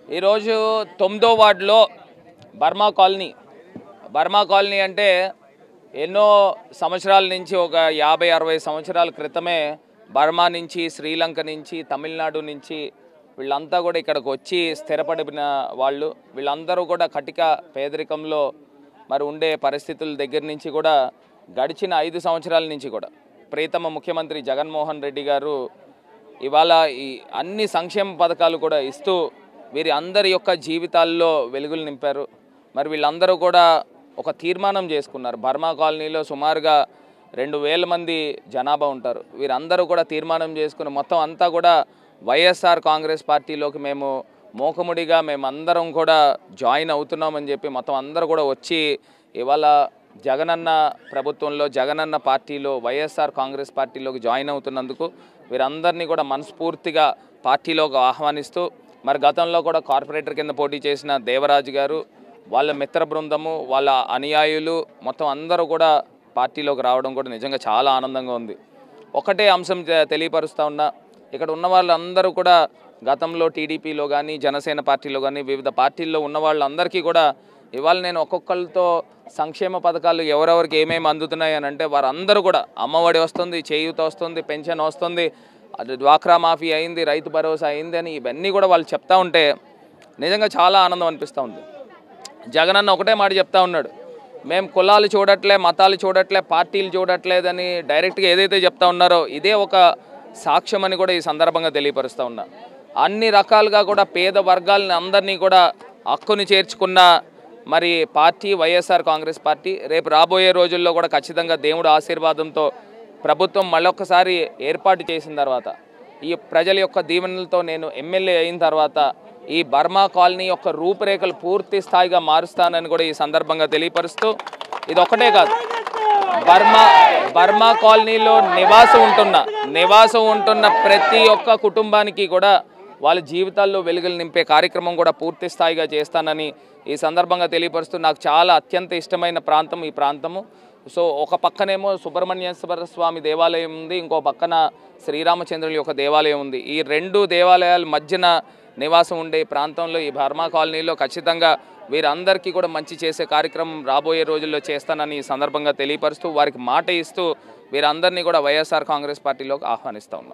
ఈరోజు తొమ్మిదో వార్డులో బర్మా కాలనీ బర్మా కాలనీ అంటే ఎన్నో సంవత్సరాల నుంచి ఒక యాభై అరవై సంవత్సరాల క్రితమే బర్మా నుంచి శ్రీలంక నుంచి తమిళనాడు నుంచి వీళ్ళంతా కూడా ఇక్కడికి వచ్చి స్థిరపడిన వాళ్ళు వీళ్ళందరూ కూడా కటిక పేదరికంలో మరి ఉండే పరిస్థితుల దగ్గర నుంచి కూడా గడిచిన ఐదు సంవత్సరాల నుంచి కూడా ప్రీతమ ముఖ్యమంత్రి జగన్మోహన్ రెడ్డి గారు ఇవాళ ఈ అన్ని సంక్షేమ పథకాలు కూడా ఇస్తూ వీరి అందరి యొక్క జీవితాల్లో వెలుగులు నింపారు మరి వీళ్ళందరూ కూడా ఒక తీర్మానం చేసుకున్నారు బర్మా కాలనీలో సుమారుగా రెండు వేల మంది జనాభా ఉంటారు వీరందరూ కూడా తీర్మానం చేసుకుని మొత్తం అంతా కూడా వైఎస్ఆర్ కాంగ్రెస్ పార్టీలోకి మేము మూకముడిగా మేమందరం కూడా జాయిన్ అవుతున్నామని చెప్పి మొత్తం అందరూ కూడా వచ్చి ఇవాళ జగనన్న ప్రభుత్వంలో జగనన్న పార్టీలో వైఎస్ఆర్ కాంగ్రెస్ పార్టీలోకి జాయిన్ అవుతున్నందుకు వీరందరినీ కూడా మనస్ఫూర్తిగా పార్టీలోకి ఆహ్వానిస్తూ మరి గతంలో కూడా కార్పొరేటర్ కింద పోటీ చేసిన దేవరాజు గారు వాళ్ళ మిత్ర బృందము వాళ్ళ అనుయాయులు మొత్తం అందరూ కూడా పార్టీలోకి రావడం కూడా నిజంగా చాలా ఆనందంగా ఉంది ఒకటే అంశం తె- తెలియపరుస్తా ఉన్నా ఇక్కడ ఉన్న వాళ్ళందరూ కూడా గతంలో టీడీపీలో కానీ జనసేన పార్టీలో కానీ వివిధ పార్టీల్లో ఉన్న వాళ్ళందరికీ కూడా ఇవాళ నేను ఒక్కొక్కరితో సంక్షేమ పథకాలు ఎవరెవరికి ఏమేమి అందుతున్నాయి అని అంటే వారందరూ కూడా అమ్మఒడి వస్తుంది చేయూత వస్తుంది పెన్షన్ వస్తుంది అది డ్వాక్రా మాఫీ అయింది రైతు భరోసా అయింది అని ఇవన్నీ కూడా వాళ్ళు చెప్తా ఉంటే నిజంగా చాలా ఆనందం అనిపిస్తూ ఉంది జగనన్న ఒకటే మాట చెప్తా ఉన్నాడు మేము కులాలు చూడట్లే మతాలు చూడట్లే పార్టీలు చూడట్లేదని డైరెక్ట్గా ఏదైతే చెప్తా ఉన్నారో ఇదే ఒక సాక్ష్యం అని కూడా ఈ సందర్భంగా తెలియపరుస్తూ ఉన్నా అన్ని రకాలుగా కూడా పేద వర్గాలని అందరినీ కూడా హక్కుని చేర్చుకున్న మరి పార్టీ వైఎస్ఆర్ కాంగ్రెస్ పార్టీ రేపు రాబోయే రోజుల్లో కూడా ఖచ్చితంగా దేవుడు ఆశీర్వాదంతో ప్రభుత్వం మళ్ళొక్కసారి ఏర్పాటు చేసిన తర్వాత ఈ ప్రజల యొక్క దీవెనలతో నేను ఎమ్మెల్యే అయిన తర్వాత ఈ బర్మా కాలనీ యొక్క రూపురేఖలు పూర్తి స్థాయిగా మారుస్తానని కూడా ఈ సందర్భంగా తెలియపరుస్తూ ఇది ఒకటే కాదు బర్మా బర్మా కాలనీలో నివాసం ఉంటున్న నివాసం ఉంటున్న ప్రతి ఒక్క కుటుంబానికి కూడా వాళ్ళ జీవితాల్లో వెలుగులు నింపే కార్యక్రమం కూడా పూర్తి స్థాయిగా చేస్తానని ఈ సందర్భంగా తెలియపరుస్తూ నాకు చాలా అత్యంత ఇష్టమైన ప్రాంతం ఈ ప్రాంతము సో ఒక పక్కనేమో సుబ్రహ్మణ్యేశ్వర స్వామి దేవాలయం ఉంది ఇంకో పక్కన శ్రీరామచంద్రుని యొక్క దేవాలయం ఉంది ఈ రెండు దేవాలయాల మధ్యన నివాసం ఉండే ఈ ప్రాంతంలో ఈ బర్మా కాలనీలో ఖచ్చితంగా వీరందరికీ కూడా మంచి చేసే కార్యక్రమం రాబోయే రోజుల్లో చేస్తానని ఈ సందర్భంగా తెలియపరుస్తూ వారికి మాట ఇస్తూ వీరందరినీ కూడా వైఎస్ఆర్ కాంగ్రెస్ పార్టీలోకి ఆహ్వానిస్తూ ఉన్నాం